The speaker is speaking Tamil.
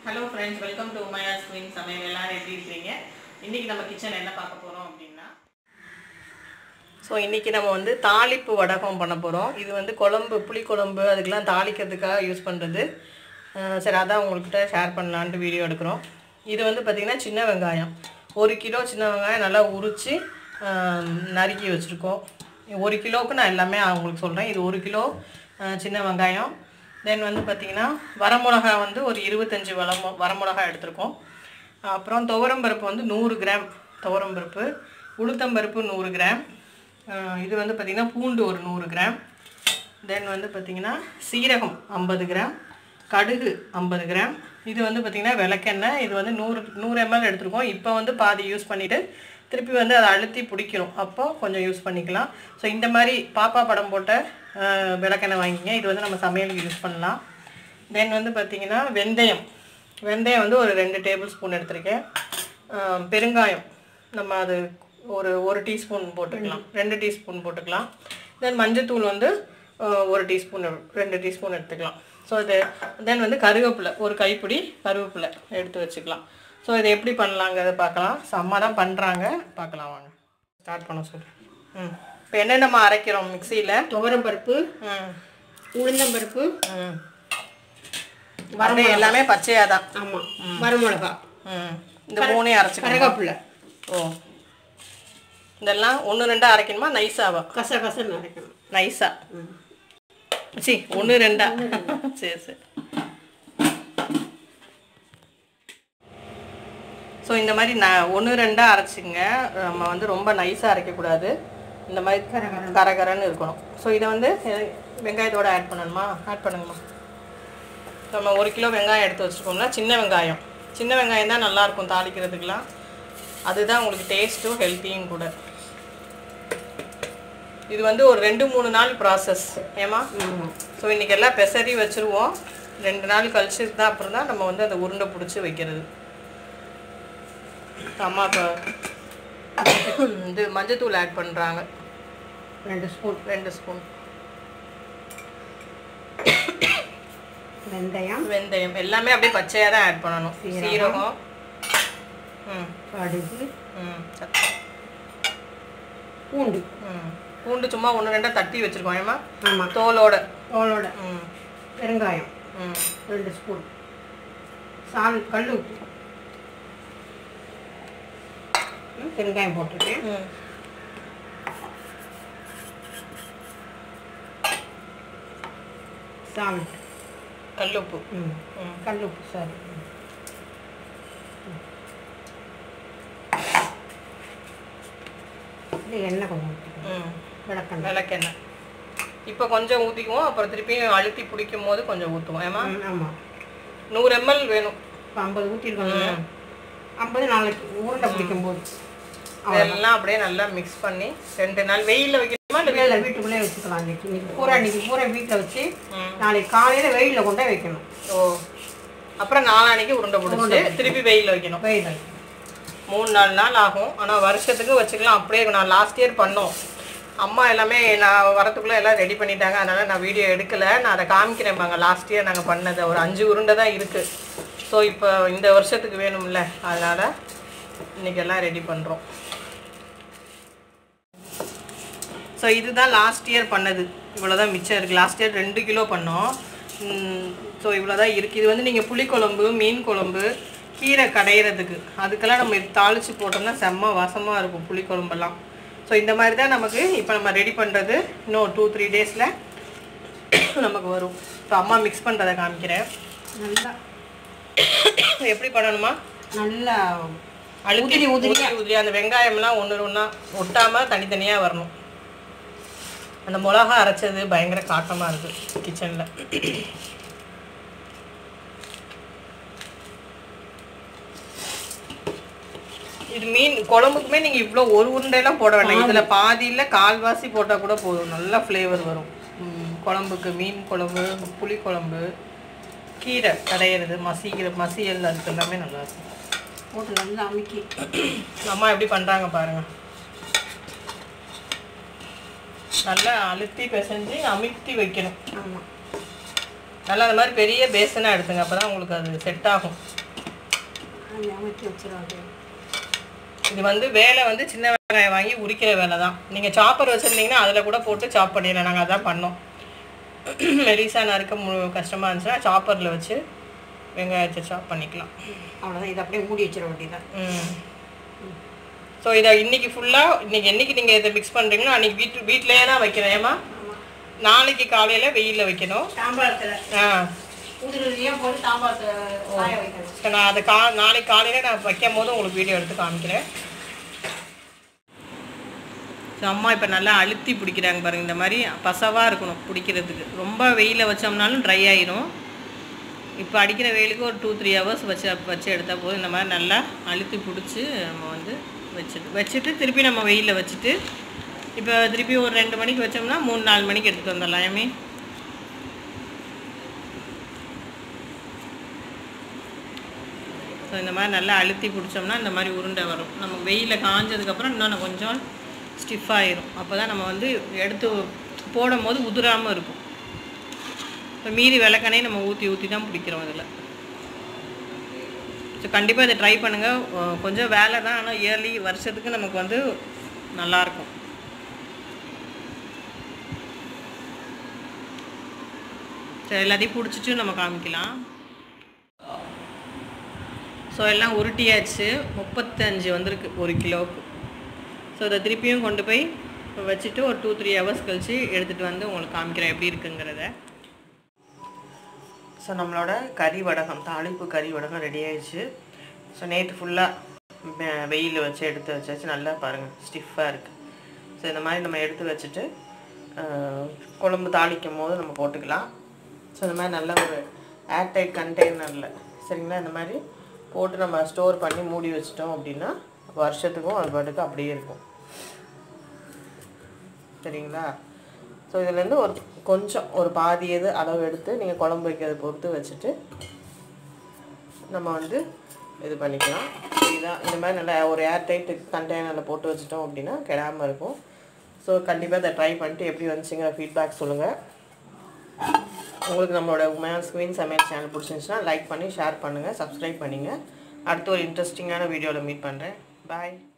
Hello friends welcome to Umaiya's queen சமையல் எல்லாரும் எப்படி இருக்கிறீங்க இன்னைக்கு நம்ம கிச்சன் என்ன பார்க்க போகிறோம் அப்படின்னா ஸோ இன்றைக்கி நம்ம வந்து தாளிப்பு வடகம் பண்ண போகிறோம் இது வந்து குழம்பு புளிக்குழம்பு அதுக்கெலாம் தாளிக்கிறதுக்காக யூஸ் பண்ணுறது சரி அதான் உங்கள்கிட்ட ஷேர் பண்ணலான்ட்டு வீடியோ எடுக்கிறோம் இது வந்து பார்த்திங்கன்னா சின்ன வெங்காயம் ஒரு கிலோ சின்ன வெங்காயம் நல்லா உரித்து நறுக்கி வச்சுருக்கோம் ஒரு கிலோவுக்கு நான் எல்லாமே உங்களுக்கு சொல்கிறேன் இது ஒரு கிலோ அஹ், சின்ன வெங்காயம் தென் வந்து பார்த்திங்கன்னா வரமிளகா வந்து ஒரு இருபத்தஞ்சி வளமோ வரமிளகா எடுத்திருக்கோம் அப்புறம் துவரம்பருப்பு வந்து நூறு கிராம் துவரம்பருப்பு உளுத்தம்பருப்பு நூறு கிராம் அஹ் இது வந்து பார்த்திங்கன்னா பூண்டு ஒரு நூறு கிராம் தென் வந்து பார்த்திங்கன்னா சீரகம் ஐம்பது கிராம் கடுகு ஐம்பது கிராம் இது வந்து பார்த்திங்கன்னா விளக்கெண்ணெய் இது வந்து நூறு நூறு எம்எல் எடுத்திருக்கோம் இப்போ வந்து பாதி யூஸ் பண்ணிவிட்டு திருப்பி வந்து அதை அழுத்தி பிடிக்கணும் அப்போ கொஞ்சம் யூஸ் பண்ணிக்கலாம் ஸோ இந்த மாதிரி பாப்பா படம் போட்ட அஹ், விளக்கெண்ணெய் வாங்கிங்க இது வந்து நம்ம சமையலுக்கு யூஸ் பண்ணலாம் தென் வந்து பார்த்திங்கன்னா வெந்தயம் வெந்தயம் வந்து ஒரு ரெண்டு டேபிள் ஸ்பூன் எடுத்திருக்கேன் அஹ், பெருங்காயம் நம்ம அது ஒரு ஒரு டீஸ்பூன் போட்டுக்கலாம் ரெண்டு டீஸ்பூன் போட்டுக்கலாம் தென் மஞ்சத்தூள் வந்து அஹ், ஒரு டீஸ்பூன் ரெண்டு டீஸ்பூன் எடுத்துக்கலாம் ஸோ இது தென் வந்து கருவேப்பிலை ஒரு கைப்பிடி கருவேப்பிலை எடுத்து வச்சுக்கலாம் ஸோ இதை எப்படி பண்ணலாங்கிறத பார்க்கலாம் ஸோ அம்மா தான் பண்ணுறாங்க பார்க்கலாம் வாங்க ஸ்டார்ட் பண்ண சொல்லு ம் இப்போ என்னென்னம்மா அரைக்கிறோம் மிக்சியில் துவரம் பருப்பு ம் உளுந்தம்பருப்பு ம் வரமே எல்லாமே பச்சையாக தான் ஆமாம் வரமிளகா ம் இந்த மூணையும் அரைச்சிக்கலாம் கருவேப்பிலை ஓ இதெல்லாம் ஒன்று ரெண்டா அரைக்கணுமா நைஸாவா கச கசன்னு அரைக்கணும் நைஸா சி ஒன்று ரெண்டா சரி சரி ஸோ இந்த மாதிரி நான் ஒன்று ரெண்டாக அரைச்சிங்க நம்ம வந்து ரொம்ப நைஸாக அரைக்கக்கூடாது இந்த மாதிரி கரகரன்னு இருக்கணும் ஸோ இதை வந்து எ- வெங்காயத்தோட ஆட் பண்ணணுமா ஆட் பண்ணுங்கம்மா நம்ம ஒரு கிலோ வெங்காயம் எடுத்து வச்சுருக்கோம்னா சின்ன வெங்காயம் சின்ன வெங்காயம் தான் நல்லாயிருக்கும் தாளிக்கிறதுக்கெலாம் அதுதான் உங்களுக்கு டேஸ்ட்டும் ஹெல்த்தியும் கூட இது வந்து ஒரு ரெண்டு மூணு நாள் ப்ராசஸ் ஏமா ஆமாம் ஸோ இன்றைக்கி எல்லாம் பெசரி வச்சுருவோம் ரெண்டு நாள் கழிச்சு தான் அப்புறம் தான் நம்ம வந்து அந்த உருண்டை பிடிச்சி வைக்கிறது அம்மா இப்போ இது மஞ்சத்தூள் ஆட் பண்ணுறாங்க ரெண்டு ஸ்பூன் ரெண்டு ஸ்பூன் வெந்தயம் வெந்தயம் எல்லாமே அப்படியே பச்சையாக தான் ஆட் பண்ணணும் சீரகம் ம் கடுகு ம் பூண்டு ம் பூண்டு சும்மா ஒன்று ரெண்டாக தட்டி வச்சுருக்கோம் ஏமா ஆமாம் தோலோட தோலோட ம் பெருங்காயம் ம் ரெண்டு ஸ்பூன் சால் கல் உப்பு ம், பெருங்காயம் போட்டிருக்கேன் ம் சால்ட் கல்லுப்பு ம் ம் கல் உப்பு சாரி இது எண்ணெய் கொஞ்சம் ஊற்றிக்கணும் ம் விளக்கெண்ணெய் விளக்கெண்ணெய் இப்போ கொஞ்சம் ஊற்றிக்குவோம் அப்புறம் திருப்பியும் அழுத்தி பிடிக்கும் போது கொஞ்சம் ஊற்றுவோம் ஏமா ம், ஆமாம் நூறு எம்எல் வேணும் இப்போ ஐம்பது ஊற்றிருக்கோங்க ஐம்பது நாளைக்கு உருண்டை பிடிக்கும் போது இதெல்லாம் அப்படியே நல்லா மிக்ஸ் பண்ணி ரெண்டு நாள் வெயிலில் வைக்கணுமா இல்லை இல்லை வீட்டுக்குள்ளே வச்சுக்கலாம் இன்னைக்கு இன்னைக்கு பூரா இன்னைக்கு பூரா வீட்டில் வச்சு ம். நாளைக்கு காலையில் வெயிலில் கொண்டு போய் வைக்கணும் ஓ அப்புறம் நாளானைக்கு உருண்டை பிடிச்சி திருப்பி வெயிலில் வைக்கணும் வெயில் வைக்கணும் மூணு நாலு நாள் ஆகும் ஆனால் வருஷத்துக்கு வச்சுக்கலாம் அப்படியே நான் லாஸ்ட் இயர் பண்ணோம் அம்மா எல்லாமே நான் வரத்துக்குள்ளே எல்லாம் ரெடி பண்ணிட்டாங்க அதனால் நான் வீடியோ எடுக்கலை நான் அதை காமிக்கிறேன் பாங்க லாஸ்ட் இயர் நாங்கள் பண்ணது ஒரு அஞ்சு உருண்டை தான் இருக்குது ஸோ இப்போ இந்த வருஷத்துக்கு வேணும்ல அதனால் இன்னைக்கு எல்லாம் ரெடி பண்ணுறோம் ஸோ இதுதான் லாஸ்ட் இயர் பண்ணது இவ்வளோதான் மிச்சம் இருக்குது லாஸ்ட் இயர் ரெண்டு கிலோ பண்ணோம் ஸோ இவ்வளோதான் இருக்குது இது வந்து நீங்கள் புளிக்குழம்பு மீன் குழம்பு கீரை கடையிறதுக்கு அதுக்கெல்லாம் நம்ம இது தாளித்து போட்டோம்னா செம்ம வாசமாக இருக்கும் புளிக்குழம்பெல்லாம் ஸோ இந்த மாதிரி தான் நமக்கு இப்போ நம்ம ரெடி பண்ணுறது இன்னும் டூ த்ரீ டேஸில் நமக்கு வரும் இப்போ அம்மா மிக்ஸ் பண்ணுறதை காமிக்கிறேன் நல்லா எப்படி பண்ணணுமா நல்லா அழுத்தி உதிரி உதிரி அந்த வெங்காயம்லாம் ஒன்று ஒன்றா ஒட்டாமல் தனித்தனியாக வரணும் அந்த மிளகா அரைச்சது பயங்கர காட்டமாக இருக்குது கிச்சனில் இது மீன் குழம்புக்குமே நீங்கள் இவ்வளோ ஒரு உருண்டையெல்லாம் போட வேண்டாம் இதில் பாதியில் கால்வாசி போட்டால் கூட போதும் நல்ல ஃப்ளேவர் வரும் ம், குழம்புக்கு மீன் குழம்பு புளி குழம்பு கீரை கடையிறது மசிக்கிற மசியல் அதுக்கு எல்லாமே நல்லா இருக்கும் போட்டு நல்லா அமுக்கி அம்மா எப்படி பண்றாங்க பாருங்க நல்லா அழுத்தி பிசைஞ்சு அமுக்கி வைக்கணும் ஆமாம் நல்லா அந்த மாதிரி பெரிய பேசனாக எடுத்துங்க அப்போ தான் உங்களுக்கு அது செட் ஆகும் அது அமைச்சு வச்சிருவாங்க இது வந்து வேலை வந்து சின்ன வெங்காயம் வாங்கி உரிக்கிற வேலை தான் நீங்கள் சாப்பர் வச்சுருந்தீங்கன்னா அதில் கூட போட்டு சாப் பண்ணிடலாம் நாங்கள் அதான் பண்ணோம் மெலிசா நறுக்க மு கஷ்டமாக இருந்துச்சுன்னா சாப்பரில் வச்சு வெங்காயத்தை சாப் பண்ணிக்கலாம் அவ்வளோதான் இதை அப்படியே மூடி வச்சிட வேண்டியதான் ம் ஸோ இதை இன்னைக்கு ஃபுல்லாக இன்னைக்கு என்னைக்கு நீங்கள் இதை மிக்ஸ் பண்ணுறீங்களோ அன்றைக்கி வீட்டு வீட்டிலேயே தான் வைக்கணும் ஏமா நாளைக்கு காலையில் வெயிலில் வைக்கணும் தாம்பாளத்தில் ஆ உதிரியாக போட்டு தாம்பாளத்தில் காய வைக்கணும் ஸோ நான் அதை கா நாளைக்கு காலையில் நான் வைக்கும் போது உங்களுக்கு வீடியோ எடுத்து காமிக்கிறேன் ஸோ அம்மா இப்போ நல்லா அழுத்தி பிடிக்கிறாங்க பாருங்க இந்த மாதிரி பசவாக இருக்கணும் பிடிக்கிறதுக்கு ரொம்ப வெயிலில் வச்சோம்னாலும் ட்ரை ஆயிரும் இப்போ அடிக்கிற வெயிலுக்கு ஒரு டூ த்ரீ ஹவர்ஸ் வச்சு வச்சு எடுத்தால் போதும் இந்த மாதிரி நல்லா அழுத்தி பிடிச்சி நம்ம வந்து வச்சுட்டு வச்சுட்டு திருப்பி நம்ம வெயிலில் வச்சுட்டு இப்போ திருப்பி ஒரு ரெண்டு மணிக்கு வச்சோம்னா மூணு நாலு மணிக்கு எடுத்துகிட்டு வந்துடலாம் ஏமே ஸோ இந்த மாதிரி நல்லா அழுத்தி பிடிச்சோம்னா இந்த மாதிரி உருண்டை வரும் நம்ம வெயிலில் காஞ்சதுக்கப்புறம் இன்னும் கொஞ்சம் ஸ்டிஃப் ஆயிரும் அப்போ தான் நம்ம வந்து எடுத்து போடும் போது உதிராமல் இருக்கும் இப்போ மீதி விளக்கனே நம்ம ஊற்றி ஊற்றி தான் பிடிக்கிறோம் இதில் ஸோ கண்டிப்பாக இதை ட்ரை பண்ணுங்கள் கொஞ்சம் வேலை தான் ஆனால் இயர்லி வருஷத்துக்கு நமக்கு வந்து நல்லாயிருக்கும் சரி எல்லாத்தையும் பிடிச்சிட்டு நம்ம காமிக்கலாம் ஸோ எல்லாம் உருட்டியாச்சு முப்பத்தஞ்சு வந்திருக்கு ஒரு கிலோவுக்கு ஸோ இதை திருப்பியும் கொண்டு போய் வச்சுட்டு ஒரு டூ த்ரீ ஹவர்ஸ் கழிச்சு எடுத்துகிட்டு வந்து உங்களுக்கு காமிக்கிறேன் எப்படி இருக்குங்கிறத ஸோ நம்மளோட கறி வடகம் தாளிப்பு கறி வடகம் ரெடி ஆயிடுச்சு ஸோ நேற்று ஃபுல்லாக வெயிலில் வச்சு எடுத்து வச்சாச்சு நல்லா பாருங்கள் ஸ்டிஃபாக இருக்குது ஸோ இந்த மாதிரி நம்ம எடுத்து வச்சுட்டு அஹ், குழம்பு தாளிக்கும் போது நம்ம போட்டுக்கலாம் ஸோ இந்த மாதிரி நல்ல ஒரு ஏர்டைட் கண்டெய்னரில் சரிங்களா இந்த மாதிரி போட்டு நம்ம ஸ்டோர் பண்ணி மூடி வச்சிட்டோம் அப்படின்னா வருஷத்துக்கும் அது பாட்டுக்கு அப்படியே இருக்கும் சரிங்களா ஸோ இதுலேருந்து ஒரு கொஞ்சம் ஒரு பாதி இது அளவு எடுத்து நீங்கள் குழம்பு வைக்கிறத பொறுத்து வச்சுட்டு நம்ம வந்து இது பண்ணிக்கலாம் இதான் இந்த மாதிரி நல்லா ஒரு ஏர் டைட் கண்டெய்னரில் போட்டு வச்சிட்டோம் அப்படின்னா கெடாமல் இருக்கும் ஸோ கண்டிப்பாக இதை ட்ரை பண்ணிட்டு எப்படி வந்துச்சுங்கிற ஃபீட்பேக் சொல்லுங்கள் உங்களுக்கு நம்மளோட உமையான் ஸ்க்ரீன் சமையல் சேனல் பிடிச்சிருந்துச்சுன்னா லைக் பண்ணி ஷேர் பண்ணுங்கள் சப்ஸ்கிரைப் பண்ணிங்க அடுத்து ஒரு இன்ட்ரெஸ்டிங்கான வீடியோவில் மீட் பண்ணுறேன் பாய்